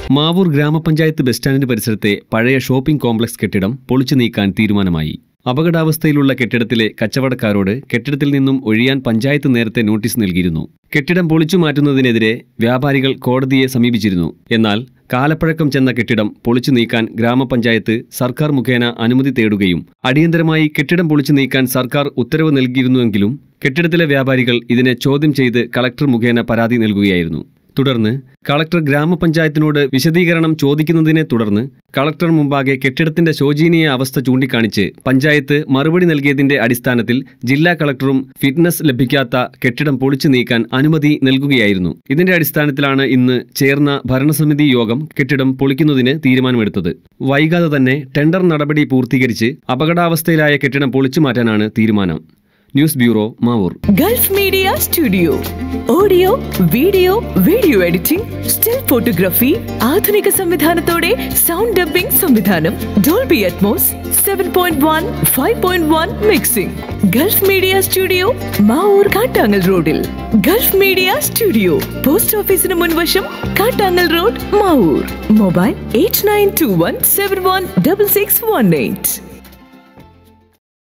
മാവൂർ ഗ്രാമപഞ്ചായത്ത് ബസ് സ്റ്റാൻഡിന് പരിസരത്തെ പഴയ ഷോപ്പിംഗ് കോംപ്ലക്സ് കെട്ടിടം പൊളിച്ചു നീക്കാൻ തീരുമാനമായി അപകടാവസ്ഥയിലുള്ള കെട്ടിടത്തിലെ കച്ചവടക്കാരോട് കെട്ടിടത്തിൽ നിന്നും ഒഴിയാൻ പഞ്ചായത്ത് നേരത്തെ നോട്ടീസ് നൽകിയിരുന്നു കെട്ടിടം പൊളിച്ചു മാറ്റുന്നതിനെതിരെ വ്യാപാരികൾ കോടതിയെ സമീപിച്ചിരുന്നു എന്നാൽ കാലപ്പഴക്കം ചെന്ന കെട്ടിടം പൊളിച്ചു നീക്കാൻ ഗ്രാമപഞ്ചായത്ത് സർക്കാർ മുഖേന അനുമതി തേടുകയും അടിയന്തരമായി കെട്ടിടം പൊളിച്ചു നീക്കാൻ സർക്കാർ ഉത്തരവ് നൽകിയിരുന്നുവെങ്കിലും കെട്ടിടത്തിലെ വ്യാപാരികൾ ഇതിനെ ചോദ്യം ചെയ്ത് കളക്ടർ മുഖേന പരാതി നൽകുകയായിരുന്നു തുടർന്ന് കളക്ടർ ഗ്രാമപഞ്ചായത്തിനോട് വിശദീകരണം ചോദിക്കുന്നതിനെ തുടർന്ന് കളക്ടർ മുമ്പാകെ കെട്ടിടത്തിന്റെ ശോചനീയ അവസ്ഥ ചൂണ്ടിക്കാണിച്ച് പഞ്ചായത്ത് മറുപടി നൽകിയതിന്റെ അടിസ്ഥാനത്തിൽ ജില്ലാ കളക്ടറും ഫിറ്റ്നസ് ലഭിക്കാത്ത കെട്ടിടം പൊളിച്ചു നീക്കാൻ അനുമതി നൽകുകയായിരുന്നു ഇതിന്റെ അടിസ്ഥാനത്തിലാണ് ഇന്ന് ചേർന്ന ഭരണസമിതി യോഗം കെട്ടിടം പൊളിക്കുന്നതിന് തീരുമാനമെടുത്തത് വൈകാതെ തന്നെ ടെൻഡർ നടപടി പൂർത്തീകരിച്ച് അപകടാവസ്ഥയിലായ കെട്ടിടം പൊളിച്ചു മാറ്റാനാണ് തീരുമാനം news bureau Mavoor Gulf Media studio audio video video editing still photography ആധുനിക സംവിധാനത്തോടെ സൗണ്ട് ഡബിംഗ് സംവിധാനം Dolby Atmos seven point one five point one mixing Gulf Media studio Mavoor Kattangal റോഡിൽ ഗൾഫ് മീഡിയ സ്റ്റുഡിയോ പോസ്റ്റ് ഓഫീസിന് മുൻവശം Kattangal road Mavoor mobile eight nine two one seven one double six one eight